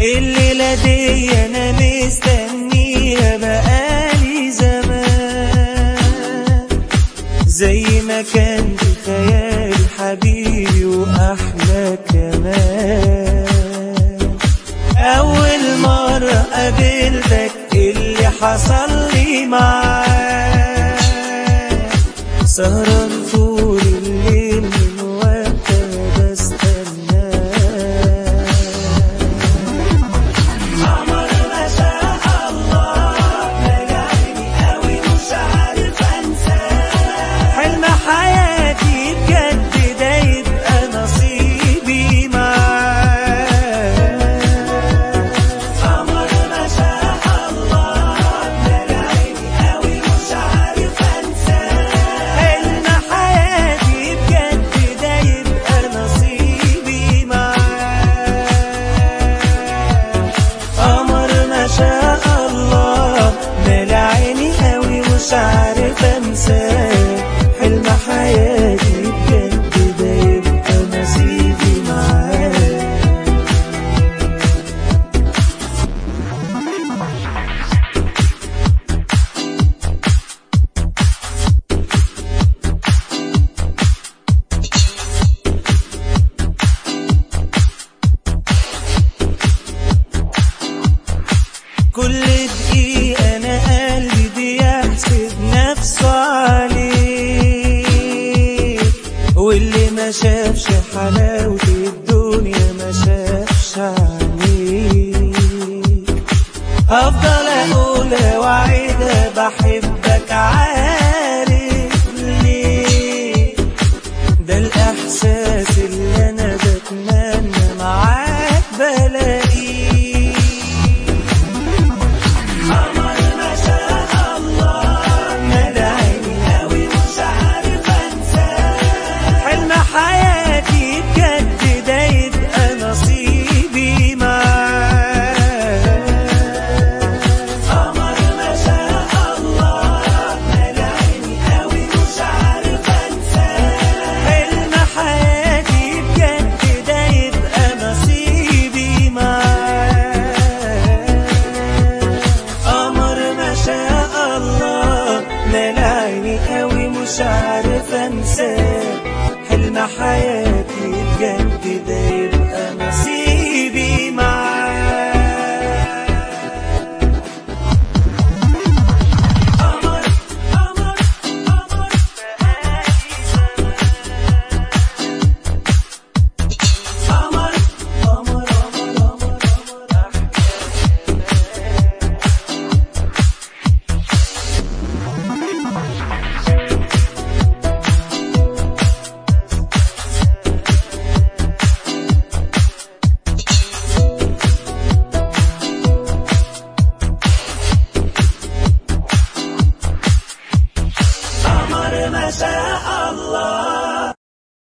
الليلة دي أنا مستنيها بقالي زمان زي ما كان في خيالي حبيبي وأحلى كمان أول مرة قابلتك اللي حصل لي معاك سهران طول الليل من وقت بستناك عمر ما شاء الله نجحني قوي مش عارف انساه حلم حياتي بجد ده يبقى نصيبي معاه عمر ما شاء الله نجحني قوي مش عارف انساه حلم حياتي بجد ده يبقى نصيبي معاه قمر ما شاء الله مال عيني قوي مش عارف انساه حلم حياتي بجد ده يبقى نصيبي معاه كل دقيقة أنا قلبي بيحسب نفسه عليك واللي ما شافش حلاوة الدنيا ما شافش عليك هفضل أقول وأعيدها بحبك عارف ليه ده الإحساس اللي أنا بتمنى معاك بلاقيه قمر ما شاء الله مال عيني قوي مش عارف انساه حلم حياتي بجد ده يبقى نصيبي معاه قمر ما شاء الله مال عيني قوي مش عارف انساه حلم حياتي بجد ده يبقى نصيبي معاه قمر ما شاء الله مال عيني قوي مش عارف انساه حلم حياتي